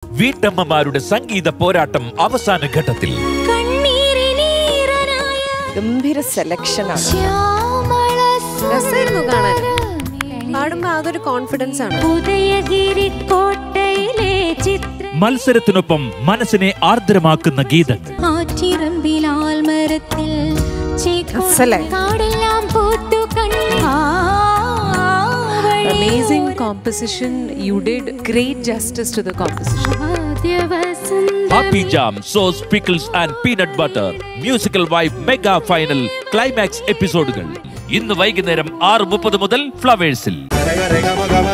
വീട്ടമ്മമാരുടെ സംഗീത പോരാട്ടം അവസാന ഘട്ടത്തിൽ ഗംഭീര സെലക്ഷൻ ആണ് രസമായിരുന്നു കാണാൻ പാടുമ്പോ അതൊരു കോൺഫിഡൻസ് ആണ് ഉദയഗിരി കോട്ടയിലെ ചിത്ര മത്സരത്തിനൊപ്പം മനസ്സിനെ ആർദ്രമാക്കുന്ന ഗീതങ്ങൾ ആറ്റിറമ്പിലാൽ മരത്തിൽ അസലായി. കാടെല്ലാം പൂത്തു amazing composition you did great justice to the composition happy jam sauce pickles and peanut butter musical vibe mega final climax എപ്പിസോഡുകൾ ഇന്ന് വൈകുന്നേരം ആറ് മുപ്പത് മുതൽ ഫ്ലവേഴ്സിൽ Rega, rega, maga,